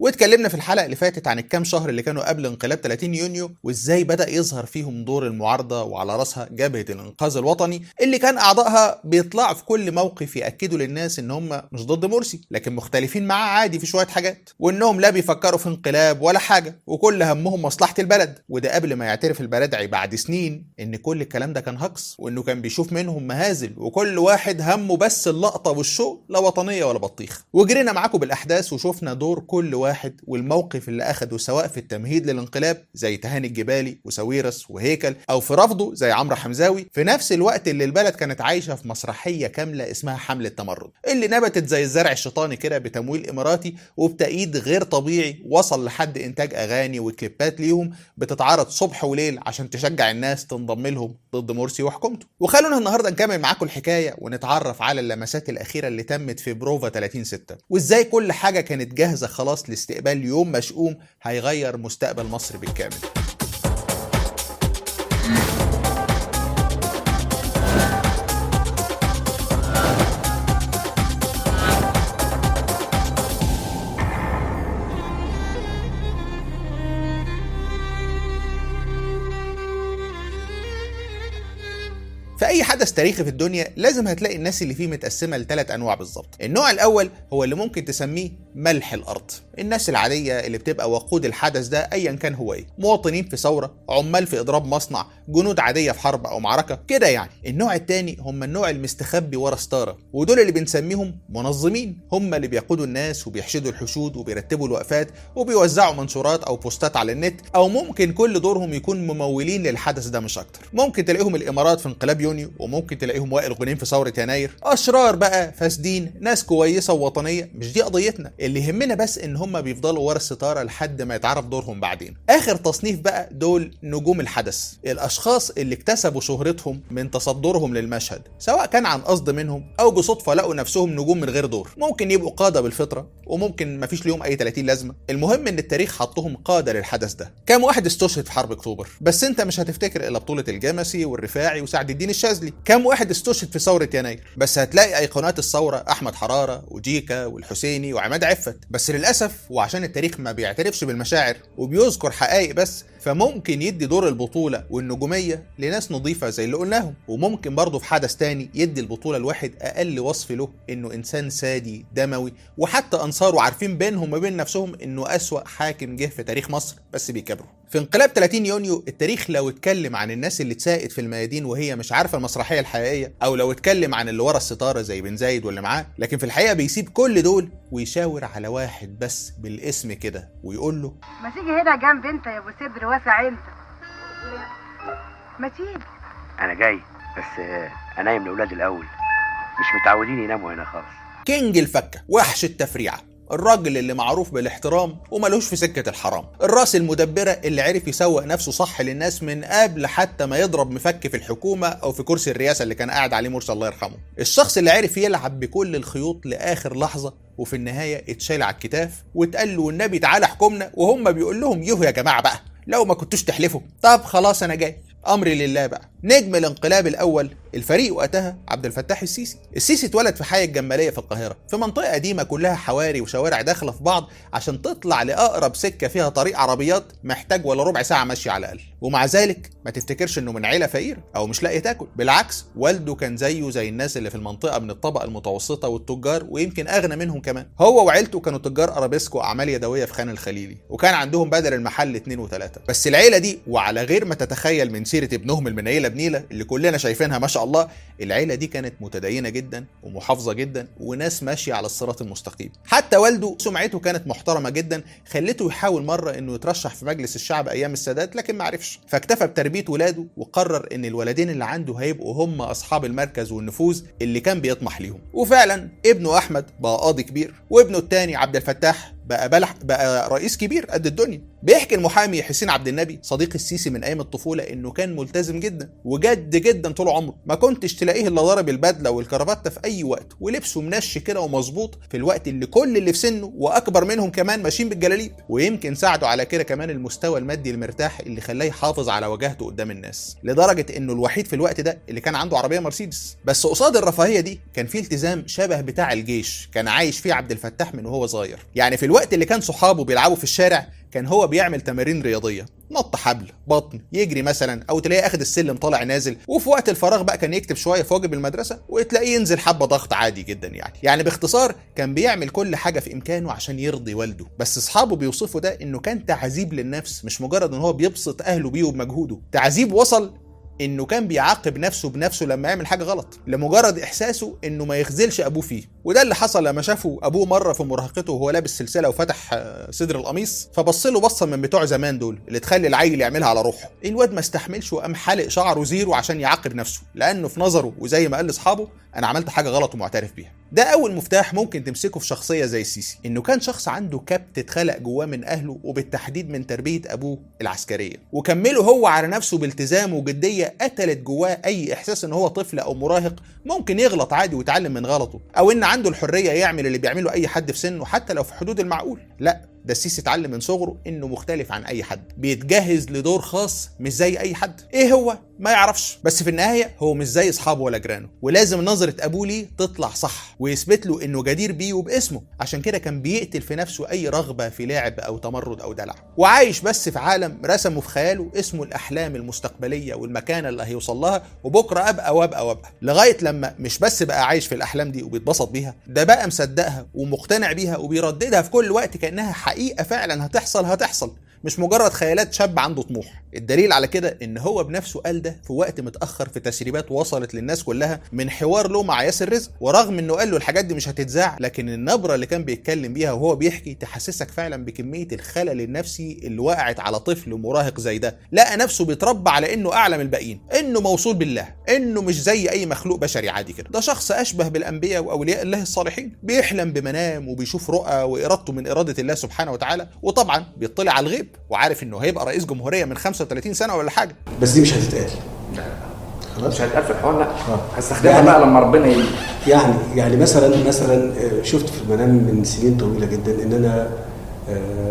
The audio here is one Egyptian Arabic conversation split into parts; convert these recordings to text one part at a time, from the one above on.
واتكلمنا في الحلقه اللي فاتت عن الكام شهر اللي كانوا قبل انقلاب 30 يونيو وازاي بدا يظهر فيهم دور المعارضه وعلى راسها جبهه الانقاذ الوطني اللي كان اعضائها بيطلعوا في كل موقف ياكدوا للناس ان هم مش ضد مرسي لكن مختلفين معاه عادي في شويه حاجات وانهم لا بيفكروا في انقلاب ولا حاجه وكل همهم مصلحه البلد وده قبل ما يعترف البلدعي بعد سنين ان كل الكلام ده كان هجص وانه كان بيشوف منهم مهازل وكل واحد همه بس اللقطه والشو لا وطنيه ولا بطيخ وجرينا معاكم بالاحداث وشفنا دور كل واحد والموقف اللي اخده سواء في التمهيد للانقلاب زي تهاني الجبالي وساويرس وهيكل او في رفضه زي عمرو حمزاوي في نفس الوقت اللي البلد كانت عايشه في مسرحيه كامله اسمها حمله تمرد اللي نبتت زي الزرع الشيطاني كده بتمويل اماراتي وبتأييد غير طبيعي وصل لحد انتاج اغاني وكليبات ليهم بتتعرض صبح وليل عشان تشجع الناس تنضم لهم ضد مرسي وحكومته وخلونا النهارده نكمل معاكم الحكايه ونتعرف على اللمسات الاخيره اللي تمت في بروفا 30 6 وازاي كل حاجه كانت جاهزه خلاص لاستقبال يوم مشؤوم هيغير مستقبل مصر بالكامل في اي حدث تاريخي في الدنيا لازم هتلاقي الناس اللي فيه متقسمه لثلاث انواع بالظبط النوع الاول هو اللي ممكن تسميه ملح الارض الناس العاديه اللي بتبقى وقود الحدث ده ايا كان هو ايه مواطنين في ثوره عمال في اضراب مصنع جنود عاديه في حرب او معركه كده يعني النوع الثاني هم النوع المستخبي ورا ستاره ودول اللي بنسميهم منظمين هم اللي بيقودوا الناس وبيحشدوا الحشود وبيرتبوا الوقفات وبيوزعوا منشورات او بوستات على النت او ممكن كل دورهم يكون ممولين للحدث ده مش اكتر ممكن تلاقيهم الامارات في انقلاب يونيو وممكن تلاقيهم وائل غنيم في ثوره يناير اشرار بقى فاسدين ناس كويسه ووطنيه مش دي قضيتنا اللي يهمنا بس ان هم بيفضلوا ورا الستاره لحد ما يتعرف دورهم بعدين اخر تصنيف بقى دول نجوم الحدث الاشخاص اللي اكتسبوا شهرتهم من تصدرهم للمشهد سواء كان عن قصد منهم او بصدفه لقوا نفسهم نجوم من غير دور ممكن يبقوا قاده بالفطره وممكن مفيش ليهم اي 30 لازمه المهم ان التاريخ حطهم قاده للحدث ده كام واحد استشهد في حرب اكتوبر بس انت مش هتفتكر الا بطوله الجمسي والرفاعي وسعد الدين الشاذلي كام واحد استشهد في ثوره يناير بس هتلاقي ايقونات الثوره احمد حراره وجيكا والحسيني وعماد عفت بس للاسف وعشان التاريخ ما بيعترفش بالمشاعر وبيذكر حقائق بس فممكن يدي دور البطولة والنجومية لناس نظيفة زي اللي قلناهم وممكن برضه في حدث تاني يدي البطولة لواحد أقل وصف له إنه إنسان سادي دموي وحتى أنصاره عارفين بينهم وبين نفسهم إنه أسوأ حاكم جه في تاريخ مصر بس بيكبروا في انقلاب 30 يونيو التاريخ لو اتكلم عن الناس اللي اتساقت في الميادين وهي مش عارفه المسرحيه الحقيقيه او لو اتكلم عن اللي ورا الستاره زي بن زايد واللي معاه لكن في الحقيقه بيسيب كل دول ويشاور على واحد بس بالاسم كده ويقول له ما تيجي هنا جنب انت يا ابو صدر واسع انت ما تيجي انا جاي بس آه، انايم لاولادي الاول مش متعودين يناموا هنا خالص كينج الفكه وحش التفريعه الراجل اللي معروف بالاحترام وملوش في سكة الحرام الراس المدبرة اللي عرف يسوق نفسه صح للناس من قبل حتى ما يضرب مفك في الحكومة أو في كرسي الرئاسة اللي كان قاعد عليه مرسي الله يرحمه الشخص اللي عرف يلعب بكل الخيوط لآخر لحظة وفي النهاية اتشال على الكتاف واتقال له والنبي تعالى احكمنا وهم بيقول لهم يوه يا جماعة بقى لو ما كنتوش تحلفوا طب خلاص أنا جاي امري لله بقى نجم الانقلاب الاول الفريق وقتها عبد الفتاح السيسي السيسي اتولد في حي الجماليه في القاهره في منطقه قديمه كلها حواري وشوارع داخله في بعض عشان تطلع لاقرب سكه فيها طريق عربيات محتاج ولا ربع ساعه مشي على الاقل ومع ذلك ما تفتكرش انه من عيله فقيره او مش لاقي تاكل بالعكس والده كان زيه زي الناس اللي في المنطقه من الطبقه المتوسطه والتجار ويمكن اغنى منهم كمان هو وعيلته كانوا تجار ارابيسكو واعمال يدويه في خان الخليلي وكان عندهم بدل المحل اتنين وتلاته بس العيله دي وعلى غير ما تتخيل من سيره ابنهم المنيله بنيله اللي كلنا شايفينها ما شاء الله العيله دي كانت متدينه جدا ومحافظه جدا وناس ماشيه على الصراط المستقيم حتى والده سمعته كانت محترمه جدا خلته يحاول مره انه يترشح في مجلس الشعب ايام السادات لكن ما عرفش فاكتفى بتربيه ولاده وقرر ان الولدين اللي عنده هيبقوا هم اصحاب المركز والنفوذ اللي كان بيطمح ليهم وفعلا ابنه احمد بقى قاضي كبير وابنه الثاني عبد الفتاح بقى بلح بقى رئيس كبير قد الدنيا بيحكي المحامي حسين عبد النبي صديق السيسي من ايام الطفوله انه كان ملتزم جدا وجد جدا طول عمره ما كنتش تلاقيه الا ضارب البدله والكرافته في اي وقت ولبسه منش كده ومظبوط في الوقت اللي كل اللي في سنه واكبر منهم كمان ماشيين بالجلاليب ويمكن ساعده على كده كمان المستوى المادي المرتاح اللي خلاه يحافظ على وجاهته قدام الناس لدرجه انه الوحيد في الوقت ده اللي كان عنده عربيه مرسيدس بس قصاد الرفاهيه دي كان في التزام شبه بتاع الجيش كان عايش فيه عبد الفتاح من وهو صغير يعني في الوقت الوقت اللي كان صحابه بيلعبوا في الشارع كان هو بيعمل تمارين رياضيه نط حبل بطن يجري مثلا او تلاقيه اخد السلم طالع نازل وفي وقت الفراغ بقى كان يكتب شويه في واجب المدرسه وتلاقيه ينزل حبه ضغط عادي جدا يعني يعني باختصار كان بيعمل كل حاجه في امكانه عشان يرضي والده بس اصحابه بيوصفوا ده انه كان تعذيب للنفس مش مجرد ان هو بيبسط اهله بيه وبمجهوده تعذيب وصل انه كان بيعاقب نفسه بنفسه لما يعمل حاجه غلط لمجرد احساسه انه ما يخذلش ابوه فيه وده اللي حصل لما شافه ابوه مره في مراهقته وهو لابس سلسله وفتح آه، صدر القميص فبص له بصه من بتوع زمان دول اللي تخلي العيل يعملها على روحه الواد ما استحملش وقام حالق شعره زيرو عشان يعاقب نفسه لانه في نظره وزي ما قال لاصحابه انا عملت حاجه غلط ومعترف بيها ده اول مفتاح ممكن تمسكه في شخصيه زي السيسي انه كان شخص عنده كبت اتخلق جواه من اهله وبالتحديد من تربيه ابوه العسكريه وكمله هو على نفسه بالتزام وجديه قتلت جواه اي احساس ان هو طفل او مراهق ممكن يغلط عادي ويتعلم من غلطه او ان عنده الحريه يعمل اللي بيعمله اي حد في سنه حتى لو في حدود المعقول لا ده السيسي اتعلم من صغره انه مختلف عن اي حد بيتجهز لدور خاص مش زي اي حد ايه هو ما يعرفش بس في النهايه هو مش زي اصحابه ولا جيرانه ولازم نظره ابوه ليه تطلع صح ويثبت له انه جدير بيه وباسمه عشان كده كان بيقتل في نفسه اي رغبه في لعب او تمرد او دلع وعايش بس في عالم رسمه في خياله اسمه الاحلام المستقبليه والمكانه اللي هيوصل لها وبكره ابقى وابقى وابقى لغايه لما مش بس بقى عايش في الاحلام دي وبيتبسط بيها ده بقى مصدقها ومقتنع بيها وبيرددها في كل وقت كانها حقيقه فعلا هتحصل هتحصل مش مجرد خيالات شاب عنده طموح الدليل على كده ان هو بنفسه قال ده في وقت متاخر في تسريبات وصلت للناس كلها من حوار له مع ياسر رزق ورغم انه قال له الحاجات دي مش هتتذاع لكن النبره اللي كان بيتكلم بيها وهو بيحكي تحسسك فعلا بكميه الخلل النفسي اللي وقعت على طفل مراهق زي ده لقى نفسه بيتربى على انه اعلى من الباقيين انه موصول بالله انه مش زي اي مخلوق بشري عادي كده ده شخص اشبه بالانبياء واولياء الله الصالحين بيحلم بمنام وبيشوف رؤى وارادته من اراده الله سبحانه وتعالى وطبعا بيطلع على الغيب وعارف انه هيبقى رئيس جمهوريه من 35 سنه ولا حاجه بس دي مش هتتقال خلاص مش هتقال في الحوار لا آه. هستخدمها يعني- بقى لما ربنا ي... يعني يعني مثلا مثلا آه، شفت في المنام من سنين طويله جدا ان انا آه،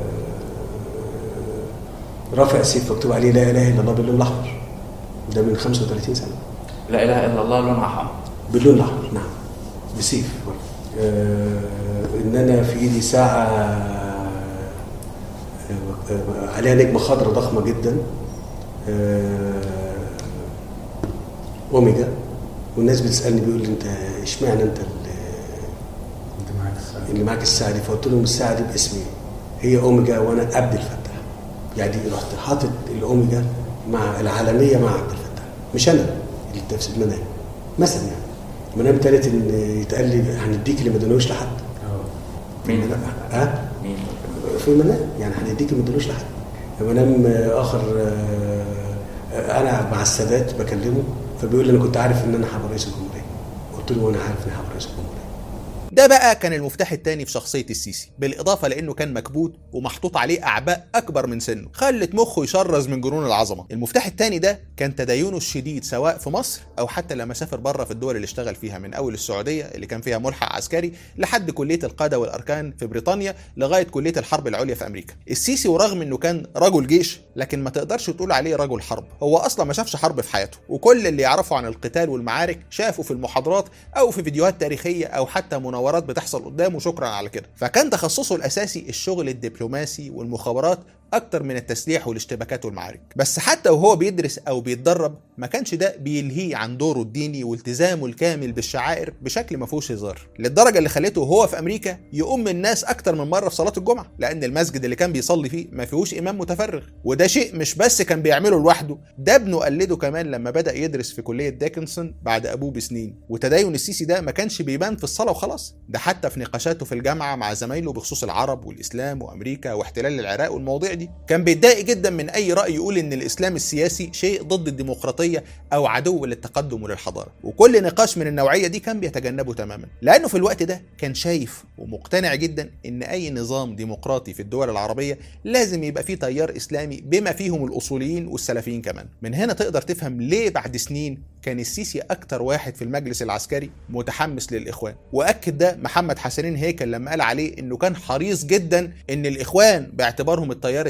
رافع سيف مكتوب عليه لا اله الا الله باللون الاحمر ده من 35 سنه لا اله الا الله لونها حمر باللون الاحمر نعم بسيف برضه. آه، ان انا في ايدي ساعه آه، آه، عليها نجمه خضراء ضخمه جدا آه، اوميجا والناس بتسالني بيقول لي انت اشمعنى انت اللي اللي معاك الساعه دي فقلت لهم الساعه دي باسمي هي اوميجا وانا عبد الفتاح يعني رحت حاطط الاوميجا مع العالميه مع عبد الفتاح مش انا اللي في المنام مثلا يعني منام تالت ان يتقال لي هنديك اللي ما ادانوش لحد مين؟ ها مين؟ في المنام يعني هنديك اللي ما ادانوش لحد منام اخر آه، انا مع السادات بكلمه فبيقول لي انا كنت عارف ان انا هبقى رئيس الجمهوريه قلت له وانا عارف ان انا هبقى رئيس الجمهوريه ده بقى كان المفتاح التاني في شخصية السيسي بالإضافة لأنه كان مكبوت ومحطوط عليه أعباء أكبر من سنه خلت مخه يشرز من جنون العظمة المفتاح التاني ده كان تدينه الشديد سواء في مصر أو حتى لما سافر بره في الدول اللي اشتغل فيها من أول السعودية اللي كان فيها ملحق عسكري لحد كلية القادة والأركان في بريطانيا لغاية كلية الحرب العليا في أمريكا السيسي ورغم أنه كان رجل جيش لكن ما تقدرش تقول عليه رجل حرب هو أصلا ما شافش حرب في حياته وكل اللي يعرفه عن القتال والمعارك شافه في المحاضرات أو في فيديوهات تاريخية أو حتى مناورات بتحصل قدامه شكرا على كده فكان تخصصه الأساسي الشغل الدبلوماسي والمخابرات أكتر من التسليح والاشتباكات والمعارك بس حتى وهو بيدرس أو بيتدرب ما كانش ده بيلهيه عن دوره الديني والتزامه الكامل بالشعائر بشكل ما فيهوش هزار للدرجة اللي خلته وهو في أمريكا يؤم الناس أكتر من مرة في صلاة الجمعة لأن المسجد اللي كان بيصلي فيه ما فيهوش إمام متفرغ وده شيء مش بس كان بيعمله لوحده ده ابنه قلده كمان لما بدأ يدرس في كلية ديكنسون بعد أبوه بسنين وتدين السيسي ده ما كانش بيبان في الصلاة وخلاص ده حتى في نقاشاته في الجامعة مع زمايله بخصوص العرب والإسلام وأمريكا واحتلال العراق والمواضيع دي كان بيتضايق جدا من أي رأي يقول إن الإسلام السياسي شيء ضد الديمقراطية أو عدو للتقدم وللحضارة وكل نقاش من النوعية دي كان بيتجنبه تماما لأنه في الوقت ده كان شايف ومقتنع جدا إن أي نظام ديمقراطي في الدول العربية لازم يبقى فيه تيار إسلامي بما فيهم الأصوليين والسلفيين كمان من هنا تقدر تفهم ليه بعد سنين كان السيسي أكتر واحد في المجلس العسكري متحمس للإخوان وأكد ده محمد حسنين هيكل لما قال عليه إنه كان حريص جدا إن الإخوان باعتبارهم التيار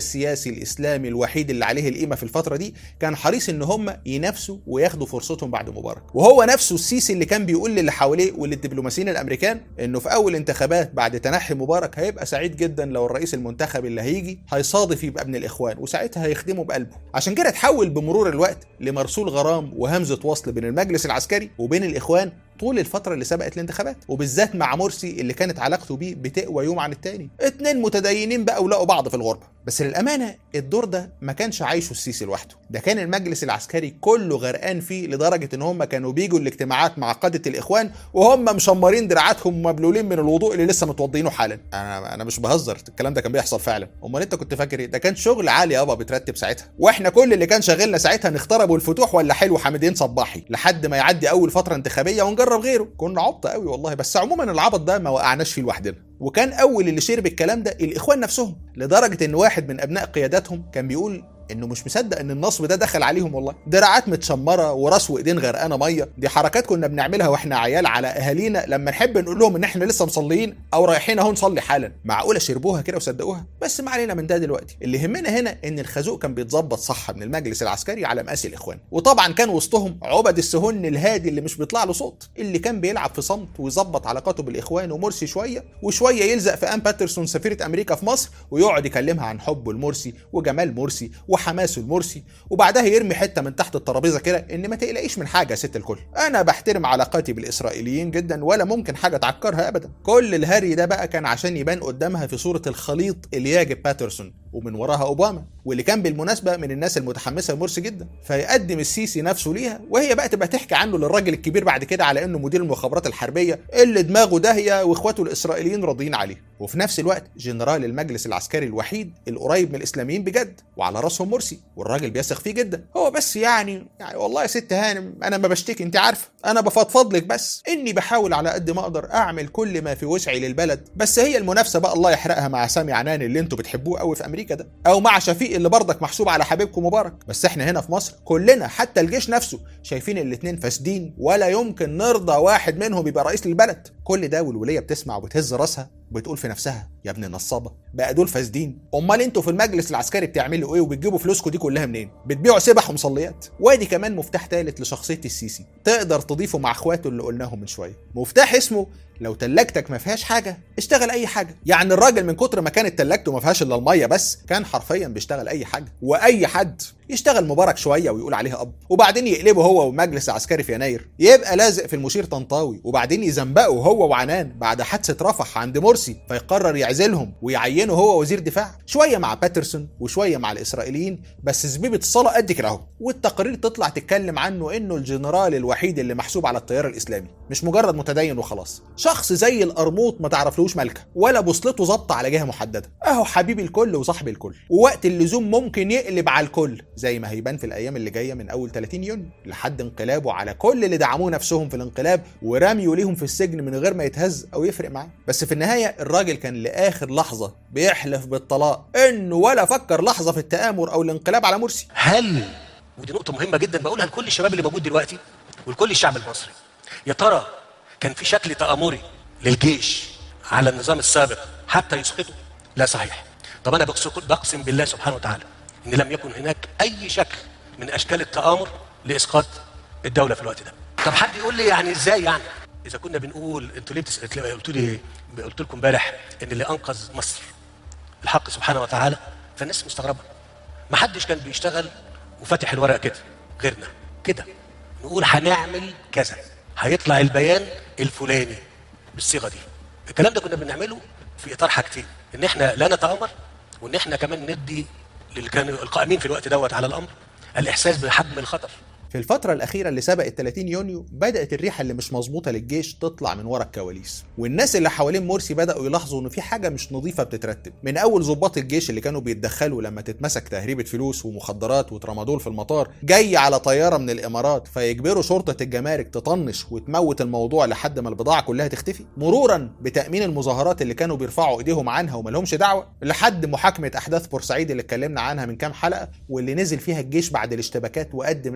السياسي الاسلامي الوحيد اللي عليه القيمه في الفتره دي كان حريص ان هم ينافسوا وياخدوا فرصتهم بعد مبارك وهو نفسه السيسي اللي كان بيقول للي حواليه وللدبلوماسيين الامريكان انه في اول انتخابات بعد تنحي مبارك هيبقى سعيد جدا لو الرئيس المنتخب اللي هيجي هيصادف يبقى ابن الاخوان وساعتها هيخدمه بقلبه عشان كده اتحول بمرور الوقت لمرسول غرام وهمزه وصل بين المجلس العسكري وبين الاخوان طول الفترة اللي سبقت الانتخابات وبالذات مع مرسي اللي كانت علاقته بيه بتقوى يوم عن التاني اتنين متدينين بقى ولقوا بعض في الغربة بس للأمانة الدور ده ما كانش عايشه السيسي لوحده ده كان المجلس العسكري كله غرقان فيه لدرجة ان هم كانوا بيجوا الاجتماعات مع قادة الإخوان وهم مشمرين دراعاتهم ومبلولين من الوضوء اللي لسه متوضينه حالا انا انا مش بهزر الكلام ده كان بيحصل فعلا امال انت كنت فاكر ايه ده كان شغل عالي يابا بترتب ساعتها واحنا كل اللي كان شاغلنا ساعتها نختار ابو الفتوح ولا حلو حمدين صباحي لحد ما يعدي اول فتره انتخابيه ونجرب غيره كنا عبط قوي والله بس عموما العبط ده ما وقعناش فيه لوحدنا وكان اول اللي شرب الكلام ده الاخوان نفسهم لدرجه ان واحد من ابناء قياداتهم كان بيقول انه مش مصدق ان النصب ده دخل عليهم والله دراعات متشمره وراس وايدين غرقانه ميه دي حركات كنا بنعملها واحنا عيال على اهالينا لما نحب نقول لهم ان احنا لسه مصليين او رايحين اهو نصلي حالا معقوله شربوها كده وصدقوها بس ما علينا من ده دلوقتي اللي يهمنا هنا ان الخازوق كان بيتظبط صح من المجلس العسكري على مقاس الاخوان وطبعا كان وسطهم عبد السهن الهادي اللي مش بيطلع له صوت اللي كان بيلعب في صمت ويظبط علاقاته بالاخوان ومرسي شويه وشويه يلزق في ام باترسون سفيره امريكا في مصر ويقعد يكلمها عن حبه لمرسي وجمال مرسي وحماسه لمرسي وبعدها يرمي حته من تحت الترابيزه كده ان ما تقلقيش من حاجه يا ست الكل انا بحترم علاقاتي بالاسرائيليين جدا ولا ممكن حاجه تعكرها ابدا كل الهري ده بقى كان عشان يبان قدامها في صوره الخليط اللي يعجب باترسون ومن وراها اوباما واللي كان بالمناسبه من الناس المتحمسه لمرسي جدا فيقدم السيسي نفسه ليها وهي بقى تبقى تحكي عنه للراجل الكبير بعد كده على انه مدير المخابرات الحربيه اللي دماغه داهيه واخواته الاسرائيليين راضيين عليه وفي نفس الوقت جنرال المجلس العسكري الوحيد القريب من الاسلاميين بجد وعلى راسهم مرسي والراجل بيثق فيه جدا هو بس يعني يعني والله يا ست هانم انا ما بشتكي انت عارفه انا بفضفض لك بس اني بحاول على قد ما اقدر اعمل كل ما في وسعي للبلد بس هي المنافسه بقى الله يحرقها مع سامي عنان اللي انتوا بتحبوه قوي في امريكا ده او مع شفيق اللي برضك محسوب على حبيبكم مبارك بس احنا هنا في مصر كلنا حتى الجيش نفسه شايفين الاتنين فاسدين ولا يمكن نرضى واحد منهم يبقى رئيس للبلد كل ده والوليه بتسمع وبتهز راسها وبتقول في نفسها يا ابن النصابه بقى دول فاسدين امال انتوا في المجلس العسكري بتعملوا ايه وبتجيبوا فلوسكم دي كلها منين بتبيعوا سبح ومصليات وادي كمان مفتاح ثالث لشخصيه السيسي تقدر تضيفه مع اخواته اللي قلناهم من شويه مفتاح اسمه لو تلاجتك ما فيهاش حاجه اشتغل اي حاجه يعني الراجل من كتر ما كانت تلاجته ما فيهاش الا الميه بس كان حرفيا بيشتغل اي حاجه واي حد يشتغل مبارك شويه ويقول عليها اب وبعدين يقلبه هو والمجلس العسكري في يناير يبقى لازق في المشير طنطاوي وبعدين يزنبقه هو وعنان بعد حادثه رفح عند مرسي فيقرر يعزلهم ويعينه هو وزير دفاع شويه مع باترسون وشويه مع الاسرائيليين بس زبيبه الصلاه قد كده اهو والتقارير تطلع تتكلم عنه انه الجنرال الوحيد اللي محسوب على التيار الاسلامي مش مجرد متدين وخلاص شخص زي القرموط ما تعرفلوش ملكه ولا بوصلته ظابطه على جهه محدده اهو حبيب الكل وصاحب الكل ووقت اللزوم ممكن يقلب على الكل زي ما هيبان في الايام اللي جايه من اول 30 يونيو لحد انقلابه على كل اللي دعموه نفسهم في الانقلاب ورميوا ليهم في السجن من غير ما يتهز او يفرق معاه بس في النهايه الراجل كان لاخر لحظه بيحلف بالطلاق انه ولا فكر لحظه في التامر او الانقلاب على مرسي هل ودي نقطة مهمة جدا بقولها لكل الشباب اللي موجود دلوقتي ولكل الشعب المصري يا ترى كان في شكل تآمري للجيش على النظام السابق حتى يسقطه؟ لا صحيح. طب أنا بقسم بقسم بالله سبحانه وتعالى إن لم يكن هناك أي شكل من أشكال التآمر لإسقاط الدولة في الوقت ده. طب حد يقول لي يعني إزاي يعني؟ إذا كنا بنقول أنتوا ليه بتسأل قلتوا لي قلت لكم امبارح إن اللي أنقذ مصر الحق سبحانه وتعالى فالناس مستغربة. ما حدش كان بيشتغل وفاتح الورق كده غيرنا كده نقول هنعمل كذا هيطلع البيان الفلاني بالصيغه دي الكلام ده كنا بنعمله في اطار حاجتين ان احنا لا نتامر وان احنا كمان ندي للي كانوا القائمين في الوقت دوت على الامر الاحساس بحجم الخطر في الفترة الأخيرة اللي سبقت 30 يونيو بدأت الريحة اللي مش مظبوطة للجيش تطلع من ورا الكواليس والناس اللي حوالين مرسي بدأوا يلاحظوا إن في حاجة مش نظيفة بتترتب من أول ضباط الجيش اللي كانوا بيتدخلوا لما تتمسك تهريبة فلوس ومخدرات وترامادول في المطار جاي على طيارة من الإمارات فيجبروا شرطة الجمارك تطنش وتموت الموضوع لحد ما البضاعة كلها تختفي مرورا بتأمين المظاهرات اللي كانوا بيرفعوا إيديهم عنها وملهمش دعوة لحد محاكمة أحداث بورسعيد اللي اتكلمنا عنها من كام حلقة واللي نزل فيها الجيش بعد الاشتباكات وقدم نفسه على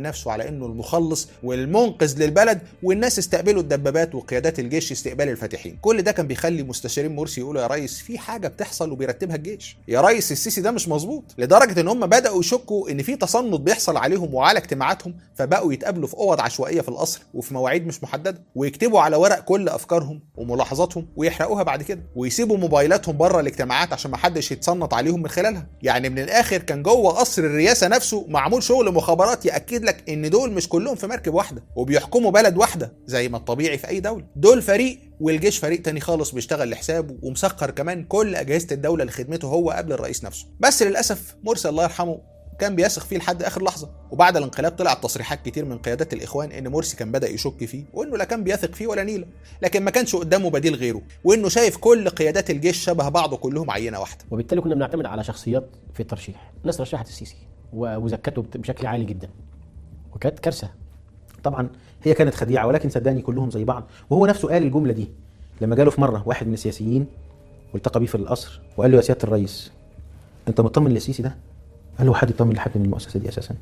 على انه المخلص والمنقذ للبلد والناس استقبلوا الدبابات وقيادات الجيش استقبال الفاتحين كل ده كان بيخلي مستشارين مرسي يقولوا يا ريس في حاجه بتحصل وبيرتبها الجيش يا ريس السيسي ده مش مظبوط لدرجه ان هم بداوا يشكوا ان في تصنت بيحصل عليهم وعلى اجتماعاتهم فبقوا يتقابلوا في اوض عشوائيه في القصر وفي مواعيد مش محدده ويكتبوا على ورق كل افكارهم وملاحظاتهم ويحرقوها بعد كده ويسيبوا موبايلاتهم بره الاجتماعات عشان ما حدش يتصنت عليهم من خلالها يعني من الاخر كان جوه قصر الرئاسه نفسه معمول شغل مخابرات ياكد لك ان دول مش كلهم في مركب واحده وبيحكموا بلد واحده زي ما الطبيعي في اي دوله دول فريق والجيش فريق تاني خالص بيشتغل لحسابه ومسخر كمان كل اجهزه الدوله لخدمته هو قبل الرئيس نفسه بس للاسف مرسي الله يرحمه كان بيثق فيه لحد اخر لحظه وبعد الانقلاب طلعت تصريحات كتير من قيادات الاخوان ان مرسي كان بدا يشك فيه وانه لا كان بيثق فيه ولا نيله لكن ما كانش قدامه بديل غيره وانه شايف كل قيادات الجيش شبه بعض وكلهم عينه واحده وبالتالي كنا بنعتمد على شخصيات في الترشيح الناس رشحت السيسي و- وزكته بت- بشكل عالي جدا وكانت كارثه طبعا هي كانت خديعه ولكن صدقني كلهم زي بعض وهو نفسه قال الجمله دي لما جاله في مره واحد من السياسيين والتقى بيه في القصر وقال له يا سياده الرئيس انت مطمن للسيسي ده؟ قال له حد يطمن لحد من المؤسسه دي اساسا؟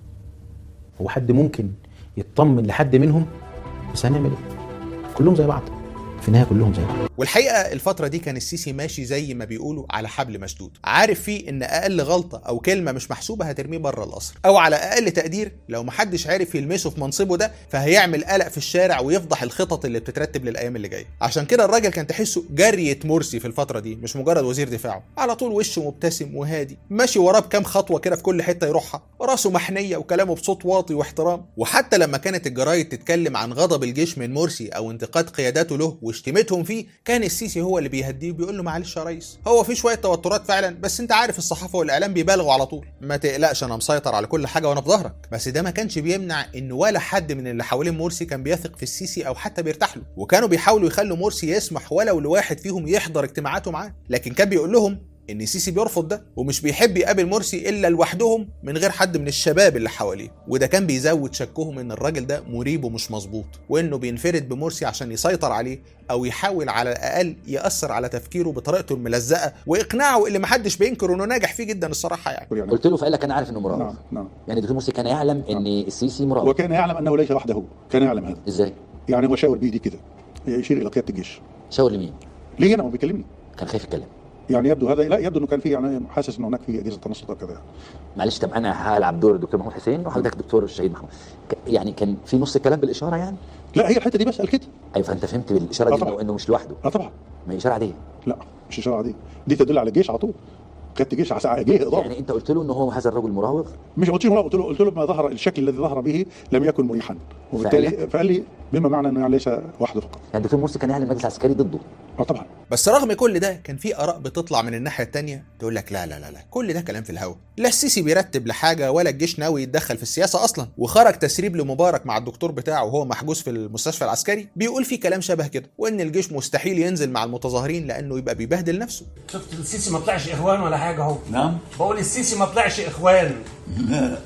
هو حد ممكن يطمن لحد منهم بس هنعمل ايه؟ كلهم زي بعض في النهايه كلهم زي بعض والحقيقه الفتره دي كان السيسي ماشي زي ما بيقولوا على حبل مشدود عارف فيه ان اقل غلطه او كلمه مش محسوبه هترميه بره القصر او على اقل تقدير لو محدش عارف يلمسه في منصبه ده فهيعمل قلق في الشارع ويفضح الخطط اللي بتترتب للايام اللي جايه عشان كده الراجل كان تحسه جريه مرسي في الفتره دي مش مجرد وزير دفاعه على طول وشه مبتسم وهادي ماشي وراه بكام خطوه كده في كل حته يروحها راسه محنيه وكلامه بصوت واطي واحترام وحتى لما كانت الجرايد تتكلم عن غضب الجيش من مرسي او انتقاد قياداته له وشتمتهم فيه كان السيسي هو اللي بيهديه وبيقول له معلش يا ريس هو في شويه توترات فعلا بس انت عارف الصحافه والاعلام بيبالغوا على طول ما تقلقش انا مسيطر على كل حاجه وانا في ظهرك بس ده ما كانش بيمنع ان ولا حد من اللي حوالين مرسي كان بيثق في السيسي او حتى بيرتاح له وكانوا بيحاولوا يخلوا مرسي يسمح ولو لواحد فيهم يحضر اجتماعاته معاه لكن كان بيقول لهم ان السيسي بيرفض ده ومش بيحب يقابل مرسي الا لوحدهم من غير حد من الشباب اللي حواليه وده كان بيزود شكهم ان الراجل ده مريب ومش مظبوط وانه بينفرد بمرسي عشان يسيطر عليه او يحاول على الاقل ياثر على تفكيره بطريقته الملزقه واقناعه اللي محدش بينكر انه ناجح فيه جدا الصراحه يعني قلت له فقال لك انا عارف انه مراوغ نعم نعم يعني دكتور مرسي كان يعلم ان السيسي مراوغ وكان يعلم انه ليس وحده كان يعلم هذا ازاي؟ يعني هو شاور بايدي كده يشير الى قياده الجيش شاور لمين؟ ليه انا هو بيكلمني كان خايف يتكلم يعني يبدو هذا لا يبدو انه كان في يعني حاسس انه هناك في اجهزه تنصت او كذا يعني. معلش طب انا هلعب دور الدكتور محمود حسين وحضرتك دكتور الشهيد محمود ك- يعني كان في نص الكلام بالاشاره يعني لا هي الحته دي بس قال كده ايوه فانت فهمت بالاشاره آه دي طبعا. انه انه مش لوحده اه طبعا ما هي اشاره عاديه لا مش اشاره عاديه دي تدل على الجيش على طول قياده الجيش على جه اضافه يعني انت قلت له ان هو هذا الرجل مراوغ مش قلت له قلت له قلت له ما ظهر الشكل الذي ظهر به لم يكن مريحا وبالتالي فعلا؟ فقال لي بما معنى انه يعني ليس وحده فقط يعني الدكتور مرسي كان يعلم المجلس العسكري ضده اه طبعا بس رغم كل ده كان في اراء بتطلع من الناحيه التانية تقول لك لا لا لا لا كل ده كلام في الهوا لا السيسي بيرتب لحاجه ولا الجيش ناوي يتدخل في السياسه اصلا وخرج تسريب لمبارك مع الدكتور بتاعه وهو محجوز في المستشفى العسكري بيقول فيه كلام شبه كده وان الجيش مستحيل ينزل مع المتظاهرين لانه يبقى بيبهدل نفسه شفت السيسي ما طلعش اخوان ولا حاجه اهو نعم بقول السيسي ما طلعش اخوان لا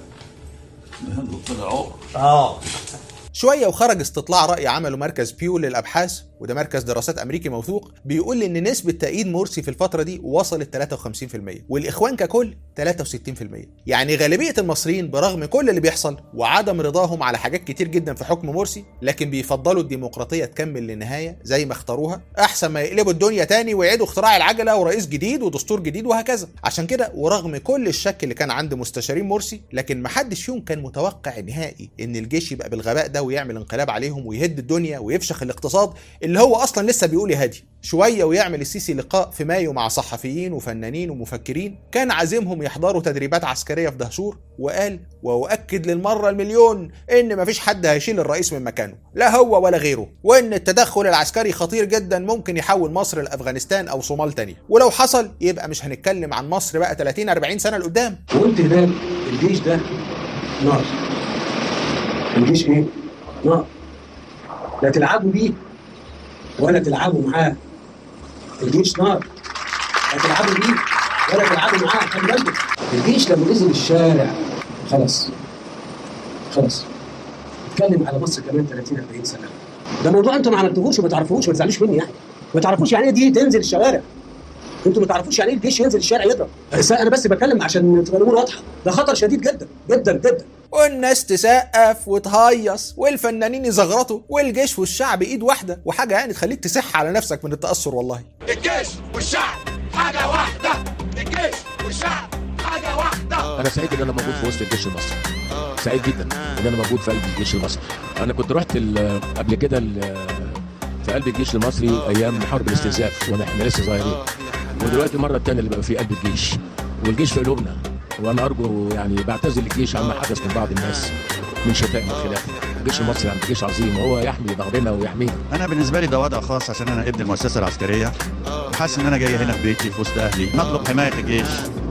طلعوا اه شويه وخرج استطلاع راي عمله مركز بيو للابحاث وده مركز دراسات امريكي موثوق بيقول ان نسبه تأييد مرسي في الفتره دي وصلت 53% والاخوان ككل 63% يعني غالبيه المصريين برغم كل اللي بيحصل وعدم رضاهم على حاجات كتير جدا في حكم مرسي لكن بيفضلوا الديمقراطيه تكمل للنهايه زي ما اختاروها احسن ما يقلبوا الدنيا تاني ويعيدوا اختراع العجله ورئيس جديد ودستور جديد وهكذا عشان كده ورغم كل الشك اللي كان عند مستشارين مرسي لكن محدش فيهم كان متوقع نهائي ان الجيش يبقى بالغباء ده ويعمل انقلاب عليهم ويهد الدنيا ويفشخ الاقتصاد اللي هو اصلا لسه بيقول يهدي شويه ويعمل السيسي لقاء في مايو مع صحفيين وفنانين ومفكرين كان عازمهم يحضروا تدريبات عسكريه في دهشور وقال واؤكد للمره المليون ان مفيش حد هيشيل الرئيس من مكانه لا هو ولا غيره وان التدخل العسكري خطير جدا ممكن يحول مصر لافغانستان او صومال تانية ولو حصل يبقى مش هنتكلم عن مصر بقى 30 40 سنه لقدام وقلت هناك الجيش ده نار الجيش ايه؟ نار لا تلعبوا بيه ولا تلعبوا معاه الجيش نار لا تلعبوا بيه ولا تلعبوا معاه خلي بالكم الجيش لما نزل الشارع خلاص خلاص اتكلم على مصر كمان 30 40 سنه ده موضوع انتم ما عملتوهوش وما تعرفوهوش ما تزعلوش مني يعني ما تعرفوش يعني ايه دي تنزل الشوارع انتوا ما تعرفوش يعني ايه الجيش ينزل الشارع يضرب بس انا بس بتكلم عشان تبقى الامور واضحه ده خطر شديد جدا جدا جدا والناس تسقف وتهيص والفنانين يزغرطوا والجيش والشعب ايد واحده وحاجه يعني تخليك تسح على نفسك من التاثر والله الجيش والشعب حاجة واحدة الجيش والشعب حاجة واحدة انا سعيد ان انا موجود في وسط الجيش المصري سعيد جدا ان انا موجود في قلب الجيش المصري انا كنت رحت ال- قبل كده ال- في قلب الجيش المصري ايام حرب الاستنزاف وانا احنا لسه صغيرين ودلوقتي المره الثانيه اللي بقى في قلب الجيش والجيش في قلوبنا وانا ارجو يعني بعتذر للجيش عما حدث من بعض الناس من شتائم وخلاف الجيش المصري عند جيش عظيم وهو يحمي ظهرنا ويحمينا انا بالنسبه لي ده وضع خاص عشان انا ابن المؤسسه العسكريه وحاسس ان انا جاي هنا في بيتي في وسط اهلي نطلب حمايه الجيش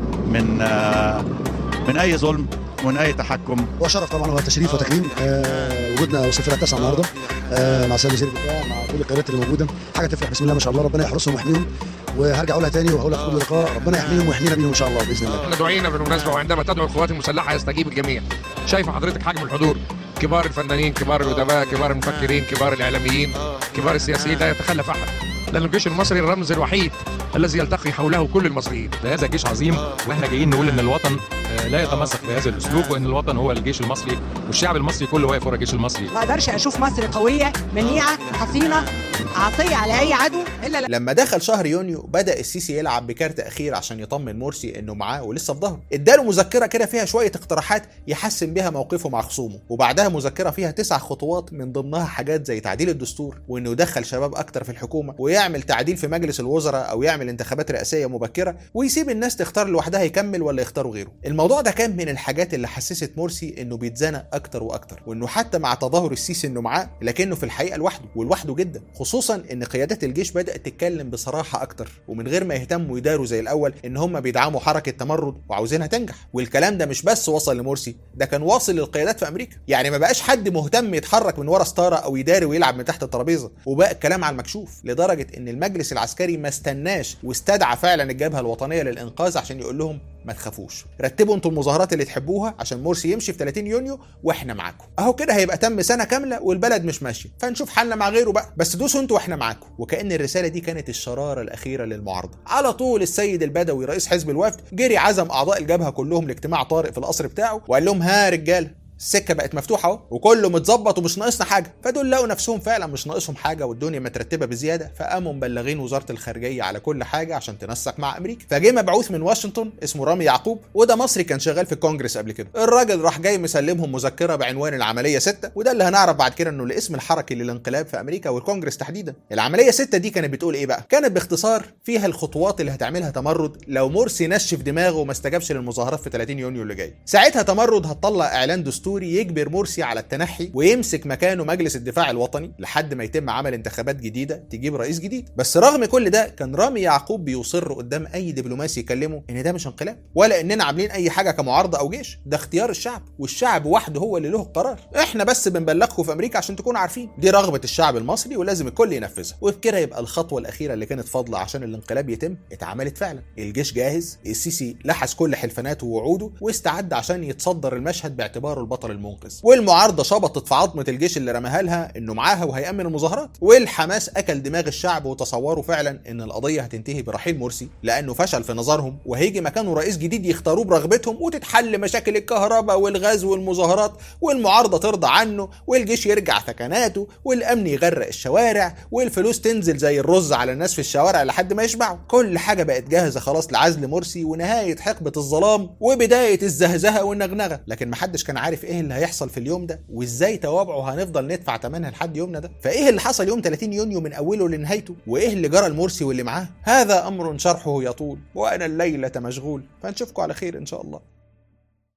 من آه، من اي ظلم ومن اي تحكم هو شرف طبعا هو تشريف وتكريم آه وجودنا وصلت فرقه تسعه النهارده آه مع سيد وزير الدفاع مع كل القيادات اللي موجوده حاجه تفرح بسم الله ما شاء الله ربنا يحرسهم ويحميهم وهرجع اقولها تاني وهقولها في كل لقاء ربنا يحميهم ويحمينا بيهم ان شاء الله باذن الله احنا دعينا بالمناسبه وعندما تدعو القوات المسلحه يستجيب الجميع شايفه حضرتك حجم الحضور كبار الفنانين كبار الادباء كبار المفكرين كبار الاعلاميين كبار السياسيين لا يتخلف احد لان الجيش المصري الرمز الوحيد الذي يلتقي حوله كل المصريين هذا جيش عظيم واحنا جايين نقول ان الوطن آه، لا يتمسك بهذا الاسلوب وان الوطن هو الجيش المصري والشعب المصري كله واقف ورا الجيش المصري ما اقدرش اشوف مصر قويه منيعه حصينه عاصيه على اي عدو الا لما دخل شهر يونيو بدا السيسي يلعب بكارت اخير عشان يطمن مرسي انه معاه ولسه في ظهره اداله مذكره كده فيها شويه اقتراحات يحسن بيها موقفه مع خصومه وبعدها مذكره فيها تسع خطوات من ضمنها حاجات زي تعديل الدستور وانه يدخل شباب اكتر في الحكومه ويعمل تعديل في مجلس الوزراء او يعمل انتخابات رئاسيه مبكره ويسيب الناس تختار لوحدها يكمل ولا يختاروا غيره الموضوع ده كان من الحاجات اللي حسست مرسي انه بيتزنق اكتر واكتر وانه حتى مع تظاهر السيسي انه معاه لكنه في الحقيقه لوحده ولوحده جدا خصوصا ان قيادات الجيش بدات تتكلم بصراحه اكتر ومن غير ما يهتموا يداروا زي الاول ان هم بيدعموا حركه تمرد وعاوزينها تنجح والكلام ده مش بس وصل لمرسي ده كان واصل للقيادات في امريكا يعني ما بقاش حد مهتم يتحرك من ورا ستاره او يداري ويلعب من تحت الترابيزه وبقى الكلام على المكشوف لدرجه ان المجلس العسكري ما استناش واستدعى فعلا الجبهه الوطنيه للانقاذ عشان يقول لهم ما تخافوش رتبوا انتوا المظاهرات اللي تحبوها عشان مرسي يمشي في 30 يونيو واحنا معاكم اهو كده هيبقى تم سنه كامله والبلد مش ماشيه فنشوف حالنا مع غيره بقى بس دوسوا انتوا واحنا معاكم وكان الرساله دي كانت الشراره الاخيره للمعارضه على طول السيد البدوي رئيس حزب الوفد جري عزم اعضاء الجبهه كلهم لاجتماع طارئ في القصر بتاعه وقال لهم ها رجاله السكه بقت مفتوحه اهو وكله متظبط ومش ناقصنا حاجه فدول لقوا نفسهم فعلا مش ناقصهم حاجه والدنيا مترتبه بزياده فقاموا مبلغين وزاره الخارجيه على كل حاجه عشان تنسق مع امريكا فجه مبعوث من واشنطن اسمه رامي يعقوب وده مصري كان شغال في الكونجرس قبل كده الراجل راح جاي مسلمهم مذكره بعنوان العمليه 6 وده اللي هنعرف بعد كده انه الاسم الحركي للانقلاب في امريكا والكونجرس تحديدا العمليه 6 دي كانت بتقول ايه بقى كانت باختصار فيها الخطوات اللي هتعملها تمرد لو مرسي نشف دماغه وما استجابش للمظاهرات في 30 يونيو اللي جاي ساعتها تمرد هتطلع اعلان دستوري يجبر مرسي على التنحي ويمسك مكانه مجلس الدفاع الوطني لحد ما يتم عمل انتخابات جديده تجيب رئيس جديد بس رغم كل ده كان رامي يعقوب بيصر قدام اي دبلوماسي يكلمه ان ده مش انقلاب ولا اننا عاملين اي حاجه كمعارضه او جيش ده اختيار الشعب والشعب وحده هو اللي له القرار احنا بس بنبلغكم في امريكا عشان تكونوا عارفين دي رغبه الشعب المصري ولازم الكل ينفذها وبكده يبقى الخطوه الاخيره اللي كانت فاضله عشان الانقلاب يتم اتعملت فعلا الجيش جاهز السيسي لحس كل حلفاناته ووعوده واستعد عشان يتصدر المشهد باعتباره البطل المنقذ والمعارضه شبطت في عظمه الجيش اللي رماها لها انه معاها وهيامن المظاهرات والحماس اكل دماغ الشعب وتصوروا فعلا ان القضيه هتنتهي برحيل مرسي لانه فشل في نظرهم وهيجي مكانه رئيس جديد يختاروه برغبتهم وتتحل مشاكل الكهرباء والغاز والمظاهرات والمعارضه ترضى عنه والجيش يرجع ثكناته والامن يغرق الشوارع والفلوس تنزل زي الرز على الناس في الشوارع لحد ما يشبعوا كل حاجه بقت جاهزه خلاص لعزل مرسي ونهايه حقبه الظلام وبدايه الزهزهه والنغنغه لكن محدش كان عارف ايه اللي هيحصل في اليوم ده وازاي توابعه هنفضل ندفع ثمنها لحد يومنا ده فايه اللي حصل يوم 30 يونيو من اوله لنهايته وايه اللي جرى لمرسي واللي معاه هذا امر شرحه يطول وانا الليله مشغول فنشوفكم على خير ان شاء الله